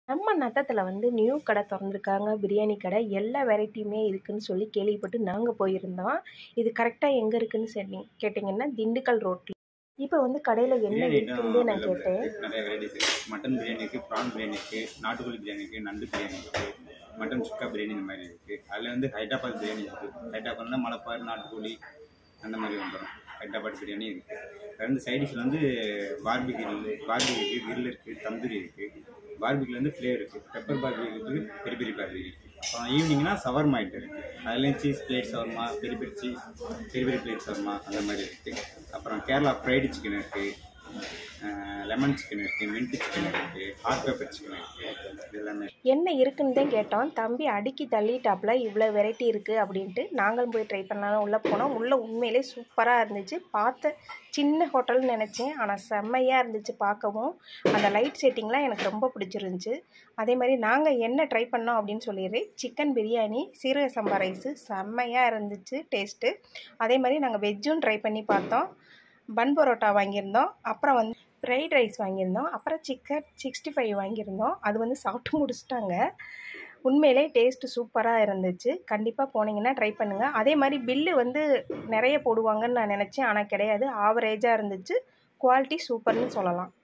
நம்ம நத்தத்தில் வந்து நியூ கடை திறந்துருக்காங்க பிரியாணி கடை எல்லா வெரைட்டியுமே இருக்குதுன்னு சொல்லி கேள்விப்பட்டு நாங்கள் போயிருந்தோம் இது கரெக்டாக எங்கே இருக்குதுன்னு சொல்லி கேட்டிங்கன்னா திண்டுக்கல் ரோட்டில் இப்போ வந்து கடையில் என்ன பிரியாணி இருக்குன்னு நான் ஐட்டம் கேட்டேன் இருக்கு. நிறைய வெரைட்டிஸ் இருக்குது மட்டன் பிரியாணி இருக்குது ப்ரான் பிரியாணி இருக்குது நாட்டுக்கோழி பிரியாணி இருக்குது நண்டு பிரியாணி இருக்குது மட்டன் சுக்கா பிரியாணி இந்த மாதிரி இருக்குது அதில் வந்து ஹைதராபாத் பிரியாணி இருக்குது ஹைதராபாத்னா மலைப்பாறு நாட்டுக்கோழி அந்த மாதிரி வந்துடும் ஹைதராபாத் பிரியாணி இருக்குது அது வந்து சைட் டிஷ்ஷில் வந்து பார்பி கிரில் பார்பி இருக்குது கிரில் இருக்குது தந்தூரி இருக்குது பார்பிக்கில் வந்து ஃப்ளேவர் இருக்குது பெப்பர் பார்பி இருக்குது பெரிய பெரிய பார்பி இருக்குது அப்புறம் ஈவினிங்னா சவர்மா ஐட்டம் இருக்குது அதுலேயும் சீஸ் பிளேட் சவர்மா பெரிய பெரிய சீஸ் பெரிய பெரிய பிளேட் சவர்மா அந்த மாதிரி இருக்குது அப்புறம் கேரளா ஃப்ரைடு சிக்கன் இருக்குது லெமன் சிக்கன் இருக்குது மின்ட் சிக்கன் இருக்குது ஹாட் பேப்பர் சிக்கன் இருக்குது இது எல்லாமே என்ன இருக்குன்னு தான் கேட்டோம் தம்பி அடுக்கி தள்ளிட்டாப்புல இவ்வளோ வெரைட்டி இருக்குது அப்படின்ட்டு நாங்களும் போய் ட்ரை பண்ணலாம் உள்ளே போனோம் உள்ளே உண்மையிலே சூப்பராக இருந்துச்சு பார்த்த சின்ன ஹோட்டல்னு நினச்சேன் ஆனால் செம்மையாக இருந்துச்சு பார்க்கவும் அந்த லைட் செட்டிங்லாம் எனக்கு ரொம்ப பிடிச்சிருந்துச்சு அதே மாதிரி நாங்கள் என்ன ட்ரை பண்ணோம் அப்படின்னு சொல்லிடுறேன் சிக்கன் பிரியாணி சீரக சம்பா ரைஸு செம்மையாக இருந்துச்சு டேஸ்ட்டு அதே மாதிரி நாங்கள் வெஜ்ஜும் ட்ரை பண்ணி பார்த்தோம் பன் பரோட்டா வாங்கியிருந்தோம் அப்புறம் வந்து ஃப்ரைட் ரைஸ் வாங்கியிருந்தோம் அப்புறம் சிக்கன் சிக்ஸ்டி ஃபைவ் வாங்கியிருந்தோம் அது வந்து சாப்பிட்டு முடிச்சிட்டாங்க உண்மையிலே டேஸ்ட்டு சூப்பராக இருந்துச்சு கண்டிப்பாக போனீங்கன்னா ட்ரை பண்ணுங்கள் அதே மாதிரி பில்லு வந்து நிறைய போடுவாங்கன்னு நான் நினச்சேன் ஆனால் கிடையாது ஆவரேஜாக இருந்துச்சு குவாலிட்டி சூப்பர்னு சொல்லலாம்